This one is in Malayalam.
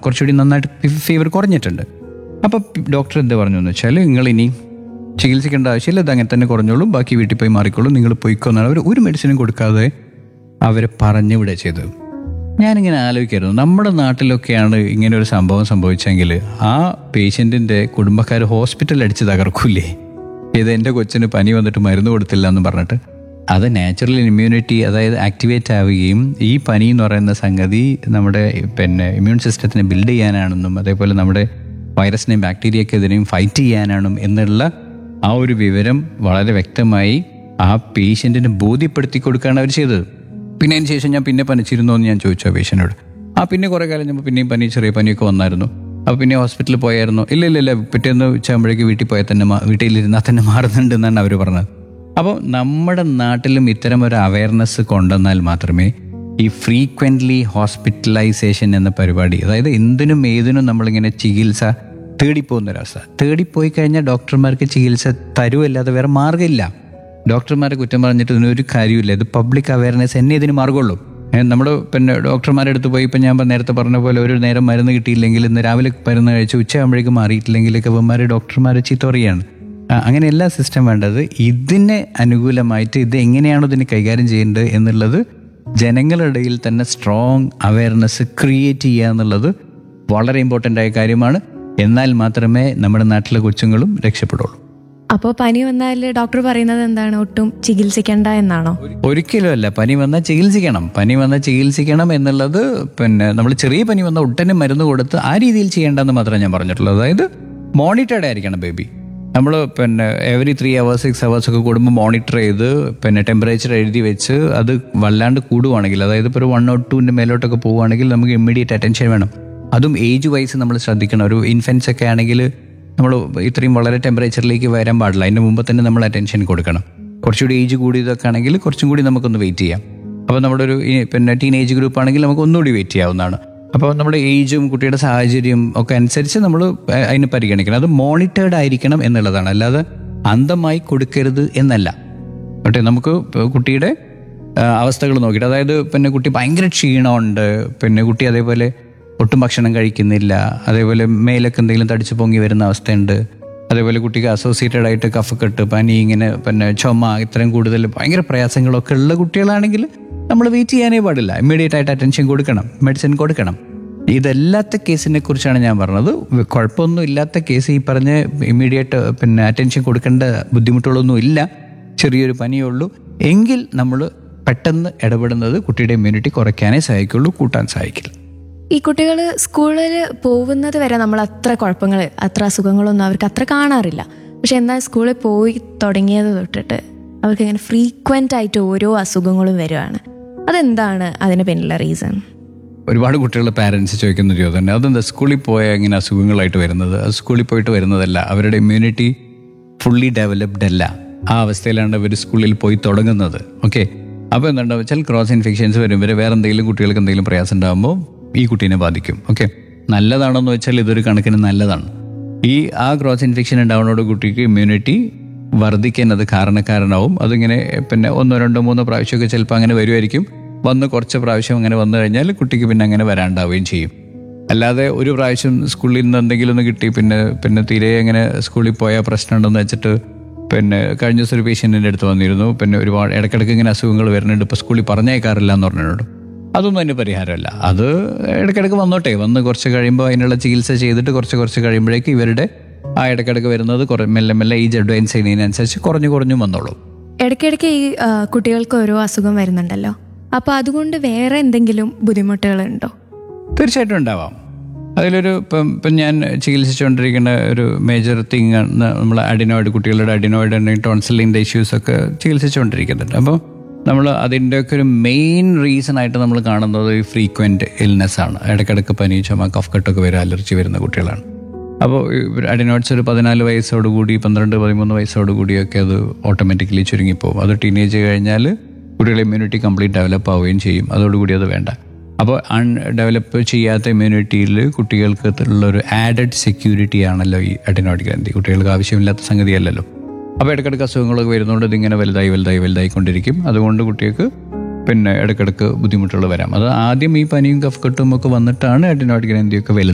കുറച്ചുകൂടി നന്നായിട്ട് ഫീവർ കുറഞ്ഞിട്ടുണ്ട് അപ്പോൾ ഡോക്ടർ എന്ത് പറഞ്ഞു എന്ന് വെച്ചാൽ നിങ്ങൾ ഇനി ചികിത്സിക്കേണ്ട ആവശ്യമില്ല ഇത് അങ്ങനെ തന്നെ കുറഞ്ഞോളും ബാക്കി വീട്ടിൽ പോയി മാറിക്കോളും നിങ്ങൾ പോയിക്കോ എന്നാണ് അവർ ഒരു മെഡിസിനും കൊടുക്കാതെ അവരെ പറഞ്ഞു വിടുക ചെയ്തത് ഞാനിങ്ങനെ ആലോചിക്കായിരുന്നു നമ്മുടെ നാട്ടിലൊക്കെയാണ് ഇങ്ങനെ ഒരു സംഭവം സംഭവിച്ചെങ്കിൽ ആ പേഷ്യൻറ്റിൻ്റെ കുടുംബക്കാർ ഹോസ്പിറ്റലിൽ അടിച്ച് തകർക്കൂലേ ഇത് എൻ്റെ കൊച്ചിന് പനി വന്നിട്ട് മരുന്ന് കൊടുത്തില്ല എന്ന് പറഞ്ഞിട്ട് അത് നാച്ചുറൽ ഇമ്മ്യൂണിറ്റി അതായത് ആക്ടിവേറ്റ് ആവുകയും ഈ പനി എന്ന് പറയുന്ന സംഗതി നമ്മുടെ പിന്നെ ഇമ്മ്യൂൺ സിസ്റ്റത്തിനെ ബിൽഡ് ചെയ്യാനാണെന്നും അതേപോലെ നമ്മുടെ വൈറസിനെയും ബാക്ടീരിയക്കെതിരെയും ഫൈറ്റ് ചെയ്യാനാണെന്നും എന്നുള്ള ആ ഒരു വിവരം വളരെ വ്യക്തമായി ആ പേഷ്യൻറ്റിന് ബോധ്യപ്പെടുത്തി കൊടുക്കുകയാണ് അവർ ചെയ്തത് പിന്നെ അതിന് ശേഷം ഞാൻ പിന്നെ പനിച്ചിരുന്നോ എന്ന് ഞാൻ ചോദിച്ചു ആ പേഷ്യനോട് ആ പിന്നെ കുറേ കാലം ഞാൻ പിന്നെയും പനി ചെറിയ പനിയൊക്കെ വന്നായിരുന്നു അപ്പോൾ പിന്നെ ഹോസ്പിറ്റലിൽ പോയായിരുന്നു ഇല്ല ഇല്ല ഇല്ല പിറ്റേന്ന് ഉച്ചയാകുമ്പോഴേക്ക് വീട്ടിൽ പോയാൽ തന്നെ മാ- വീട്ടിലിരുന്നാൽ തന്നെ മാറുന്നുണ്ട് എന്നാണ് അവർ പറഞ്ഞത് അപ്പോൾ നമ്മുടെ നാട്ടിലും ഇത്തരം ഒരു അവയർനെസ് കൊണ്ടുവന്നാൽ മാത്രമേ ഈ ഫ്രീക്വൻ്റ്ലി ഹോസ്പിറ്റലൈസേഷൻ എന്ന പരിപാടി അതായത് എന്തിനും ഏതിനും നമ്മളിങ്ങനെ ചികിത്സ തേടിപ്പോകുന്ന ഒരവസ്ഥ തേടിപ്പോയി കഴിഞ്ഞാൽ ഡോക്ടർമാർക്ക് ചികിത്സ തരുമല്ലാതെ വേറെ മാർഗ്ഗമില്ല ഡോക്ടർമാരെ കുറ്റം പറഞ്ഞിട്ട് ഇതിനൊരു കാര്യമില്ല ഇത് പബ്ലിക് അവയർനെസ് എന്നെ ഇതിന് മാർഗമുള്ളൂ നമ്മൾ പിന്നെ ഡോക്ടർമാരുടെ അടുത്ത് പോയി ഇപ്പം ഞാൻ ഇപ്പം നേരത്തെ പറഞ്ഞ പോലെ ഒരു നേരം മരുന്ന് കിട്ടിയില്ലെങ്കിൽ ഇന്ന് രാവിലെ മരുന്ന് കഴിച്ച് ഉച്ചയാകുമ്പോഴേക്കും മാറിയിട്ടില്ലെങ്കിലൊക്കെ ഇവന്മാർ ഡോക്ടർമാരെ ചീത്ത പറയാണ് ആ, അങ്ങനെ എല്ലാ സിസ്റ്റം വേണ്ടത് ഇതിനെ അനുകൂലമായിട്ട് ഇത് എങ്ങനെയാണോ ഇതിനെ കൈകാര്യം ചെയ്യേണ്ടത് എന്നുള്ളത് ജനങ്ങളുടെ ഇടയിൽ തന്നെ സ്ട്രോങ് അവയർനെസ് ക്രിയേറ്റ് ചെയ്യുക എന്നുള്ളത് വളരെ ഇമ്പോർട്ടൻ്റ് ആയ കാര്യമാണ് എന്നാൽ മാത്രമേ നമ്മുടെ നാട്ടിലെ കൊച്ചുങ്ങളും രക്ഷപ്പെടുള്ളൂ അപ്പോൾ പനി വന്നാൽ ഡോക്ടർ പറയുന്നത് എന്താണ് ഒട്ടും ചികിത്സിക്കേണ്ട എന്നാണോ ഒരിക്കലും അല്ല പനി വന്നാൽ ചികിത്സിക്കണം പനി വന്നാൽ ചികിത്സിക്കണം എന്നുള്ളത് പിന്നെ നമ്മൾ ചെറിയ പനി വന്നാൽ ഒട്ടനെ മരുന്ന് കൊടുത്ത് ആ രീതിയിൽ ചെയ്യേണ്ടെന്ന് മാത്രമേ ഞാൻ പറഞ്ഞിട്ടുള്ളൂ അതായത് മോണിറ്റേഡ് ആയിരിക്കണം ബേബി നമ്മൾ പിന്നെ every three hours six hours ഒക്കെ കൂടുമ്പോൾ മോണിറ്റർ ചെയ്ത് പിന്നെ ടെമ്പറേച്ചർ എഴുതി വെച്ച് അത് വല്ലാണ്ട് കൂടുവാണെങ്കിൽ അതായത് ഇപ്പോൾ ഒരു വൺ ഓർ ടുവിൻ്റെ മേലോട്ടൊക്കെ പോവുകയാണെങ്കിൽ നമുക്ക് ഇമ്മീഡിയറ്റ് അറ്റൻഷൻ വേണം അതും ഏജ് വൈസ് നമ്മൾ ശ്രദ്ധിക്കണം ഒരു ഇൻഫൻസ് ഒക്കെ ആണെങ്കിൽ നമ്മൾ ഇത്രയും വളരെ ടെമ്പറേച്ചറിലേക്ക് വരാൻ പാടില്ല അതിന് മുമ്പ് തന്നെ നമ്മൾ അറ്റൻഷൻ കൊടുക്കണം കുറച്ചുകൂടി ഏജ് കൂടിയതൊക്കെ ആണെങ്കിൽ കുറച്ചും കൂടി നമുക്കൊന്ന് വെയിറ്റ് ചെയ്യാം അപ്പോൾ നമ്മുടെ ഒരു ഈ പിന്നെ ടീനേജ് ഗ്രൂപ്പ് ആണെങ്കിൽ നമുക്ക് ഒന്നുകൂടി വെയിറ്റ് ചെയ്യാവുന്നതാണ് അപ്പോൾ നമ്മുടെ ഏജും കുട്ടിയുടെ സാഹചര്യം ഒക്കെ അനുസരിച്ച് നമ്മൾ അതിന് പരിഗണിക്കണം അത് മോണിറ്റേർഡ് ആയിരിക്കണം എന്നുള്ളതാണ് അല്ലാതെ അന്ധമായി കൊടുക്കരുത് എന്നല്ല പക്ഷേ നമുക്ക് കുട്ടിയുടെ അവസ്ഥകൾ നോക്കിയിട്ട് അതായത് പിന്നെ കുട്ടി ഭയങ്കര ക്ഷീണമുണ്ട് പിന്നെ കുട്ടി അതേപോലെ ഒട്ടും ഭക്ഷണം കഴിക്കുന്നില്ല അതേപോലെ മേലൊക്കെ എന്തെങ്കിലും തടിച്ചു പൊങ്ങി വരുന്ന അവസ്ഥയുണ്ട് അതേപോലെ കുട്ടിക്ക് അസോസിയേറ്റഡ് ആയിട്ട് കഫക്കെട്ട് പനി ഇങ്ങനെ പിന്നെ ചുമ ഇത്രയും കൂടുതൽ ഭയങ്കര പ്രയാസങ്ങളൊക്കെ ഉള്ള കുട്ടികളാണെങ്കിൽ നമ്മൾ വെയിറ്റ് ചെയ്യാനേ പാടില്ല ഇമ്മീഡിയറ്റ് ആയിട്ട് അറ്റൻഷൻ കൊടുക്കണം മെഡിസിൻ കൊടുക്കണം ഇതല്ലാത്ത കേസിനെ കുറിച്ചാണ് ഞാൻ പറഞ്ഞത് കുഴപ്പമൊന്നും ഇല്ലാത്ത കേസ് ഈ പറഞ്ഞ ഇമ്മീഡിയറ്റ് പിന്നെ അറ്റൻഷൻ കൊടുക്കേണ്ട ബുദ്ധിമുട്ടുകളൊന്നും ഇല്ല ചെറിയൊരു പനിയേ ഉള്ളൂ എങ്കിൽ നമ്മൾ പെട്ടെന്ന് ഇടപെടുന്നത് കുട്ടിയുടെ ഇമ്മ്യൂണിറ്റി കുറയ്ക്കാനേ സഹായിക്കുള്ളൂ കൂട്ടാൻ സഹായിക്കില്ല ഈ കുട്ടികൾ സ്കൂളിൽ പോകുന്നത് വരെ നമ്മൾ അത്ര കുഴപ്പങ്ങൾ അത്ര അസുഖങ്ങളൊന്നും അവർക്ക് അത്ര കാണാറില്ല പക്ഷെ എന്നാൽ സ്കൂളിൽ പോയി തുടങ്ങിയത് തൊട്ടിട്ട് അവർക്ക് ഇങ്ങനെ ഫ്രീക്വൻ്റ് ആയിട്ട് ഓരോ അസുഖങ്ങളും വരുവാണ് അതെന്താണ് അതിന് പിന്നിലെ റീസൺ ഒരുപാട് കുട്ടികൾ പാരൻസ് ചോദിക്കുന്ന ഒരു ചോദ്യം തന്നെ അതെന്താ സ്കൂളിൽ പോയാൽ ഇങ്ങനെ അസുഖങ്ങളായിട്ട് വരുന്നത് അത് സ്കൂളിൽ പോയിട്ട് വരുന്നതല്ല അവരുടെ ഇമ്മ്യൂണിറ്റി ഫുള്ളി ഡെവലപ്ഡ് അല്ല ആ അവസ്ഥയിലാണ് ഇവർ സ്കൂളിൽ പോയി തുടങ്ങുന്നത് ഓക്കെ അപ്പോൾ എന്താണെന്ന് വെച്ചാൽ ക്രോസ് ഇൻഫെക്ഷൻസ് വരുമ്പോൾ വേറെ എന്തെങ്കിലും കുട്ടികൾക്ക് എന്തെങ്കിലും പ്രയാസം ഉണ്ടാകുമ്പോൾ ഈ കുട്ടീനെ ബാധിക്കും ഓക്കെ നല്ലതാണെന്ന് വെച്ചാൽ ഇതൊരു കണക്കിന് നല്ലതാണ് ഈ ആ ക്രോസ് ഇൻഫെക്ഷൻ ഉണ്ടാവുന്നതോട് കുട്ടിക്ക് ഇമ്മ്യൂണിറ്റി വർദ്ധിക്കാൻ അത് കാരണക്കാരനാവും അതിങ്ങനെ പിന്നെ ഒന്നോ രണ്ടോ മൂന്നോ പ്രാവശ്യമൊക്കെ ചിലപ്പോൾ അങ്ങനെ വരുമായിരിക്കും വന്ന് കുറച്ച് പ്രാവശ്യം അങ്ങനെ വന്നു കഴിഞ്ഞാൽ കുട്ടിക്ക് പിന്നെ അങ്ങനെ വരാണ്ടാവുകയും ചെയ്യും അല്ലാതെ ഒരു പ്രാവശ്യം സ്കൂളിൽ നിന്ന് എന്തെങ്കിലും ഒന്ന് കിട്ടി പിന്നെ പിന്നെ തീരെ അങ്ങനെ സ്കൂളിൽ പോയാൽ പ്രശ്നമുണ്ടെന്ന് വെച്ചിട്ട് പിന്നെ കഴിഞ്ഞ ദിവസം ഒരു പേഷ്യൻറ്റിൻ്റെ അടുത്ത് വന്നിരുന്നു പിന്നെ ഒരുപാട് ഇടയ്ക്കിടയ്ക്ക് ഇങ്ങനെ അസുഖങ്ങൾ വരുന്നുണ്ട് ഇപ്പോൾ സ്കൂളിൽ പറഞ്ഞേക്കാറില്ല എന്ന് പറഞ്ഞിട്ടുണ്ട് അതൊന്നും അതിന് പരിഹാരമല്ല അത് ഇടയ്ക്കിടയ്ക്ക് വന്നോട്ടെ വന്ന് കുറച്ച് കഴിയുമ്പോൾ അതിനുള്ള ചികിത്സ ചെയ്തിട്ട് കുറച്ച് കുറച്ച് കഴിയുമ്പോഴേക്ക് ഇവരുടെ ആ ഇടയ്ക്കിടയ്ക്ക് വരുന്നത് കുറേ മെല്ലെ മെല്ലെ ഏജ് അഡ്വാൻസ് ചെയ്യുന്നതിനനുസരിച്ച് കുറഞ്ഞു കുറഞ്ഞു വന്നോളൂ ഇടയ്ക്കിടയ്ക്ക് ഈ ആ, കുട്ടികൾക്ക് ഓരോ അസുഖം വരുന്നുണ്ടല്ലോ അപ്പോൾ അതുകൊണ്ട് വേറെ എന്തെങ്കിലും ബുദ്ധിമുട്ടുകളുണ്ടോ തീർച്ചയായിട്ടും ഉണ്ടാവാം അതിലൊരു ഇപ്പം ഇപ്പം ഞാൻ ചികിത്സിച്ചുകൊണ്ടിരിക്കുന്ന ഒരു മേജർ തിങ് നമ്മൾ അഡിനോയിഡ് കുട്ടികളുടെ അഡിനോയിഡ് ഉണ്ടെങ്കിൽ ടോൺസിലിൻ്റെ ഇഷ്യൂസൊക്കെ ചികിത്സിച്ചുകൊണ്ടിരിക്കുന്നുണ്ട് അപ്പോൾ നമ്മൾ അതിൻ്റെയൊക്കെ ഒരു മെയിൻ റീസൺ ആയിട്ട് നമ്മൾ കാണുന്നത് ഈ ഫ്രീക്വൻറ്റ് ഇൽനെസ് ആണ് ഇടയ്ക്കിടയ്ക്ക് പനി ചുമ കഫ്കട്ടൊക്കെ വരും അലർജി വരുന്ന കുട്ടികളാണ് അപ്പോൾ അഡിനോയിഡ്സ് ഒരു പതിനാല് വയസ്സോടുകൂടി പന്ത്രണ്ട് പതിമൂന്ന് വയസ്സോടുകൂടിയൊക്കെ അത് ഓട്ടോമാറ്റിക്കലി ചുരുങ്ങിപ്പോകും അത് ടീനേജ് കഴിഞ്ഞാൽ കുട്ടികളുടെ ഇമ്മ്യൂണിറ്റി കംപ്ലീറ്റ് ഡെവലപ്പ് ആവുകയും ചെയ്യും അതോടുകൂടി അത് വേണ്ട അപ്പോൾ അൺ ഡെവലപ്പ് ചെയ്യാത്ത ഇമ്മ്യൂണിറ്റിയിൽ കുട്ടികൾക്ക് ഉള്ള ഒരു ആഡഡ് സെക്യൂരിറ്റി ആണല്ലോ ഈ അഡിനോയിഡ് ഗ്രന്ഥി കുട്ടികൾക്ക് ആവശ്യമില്ലാത്ത സംഗതിയല്ലല്ലോ അപ്പോൾ ഇടയ്ക്കിടയ്ക്ക് അസുഖങ്ങളൊക്കെ വരുന്നതുകൊണ്ട് ഇതിങ്ങനെ വലുതായി വലുതായി വലുതായിക്കൊണ്ടിരിക്കും അതുകൊണ്ട് കുട്ടികൾക്ക് പിന്നെ ഇടയ്ക്കിടയ്ക്ക് ബുദ്ധിമുട്ടുകൾ വരാം അത് ആദ്യം ഈ പനിയും കഫക്കെട്ടും ഒക്കെ വന്നിട്ടാണ് അഡിനോയിഡ് ഗ്രന്ഥിയൊക്കെ വലുത്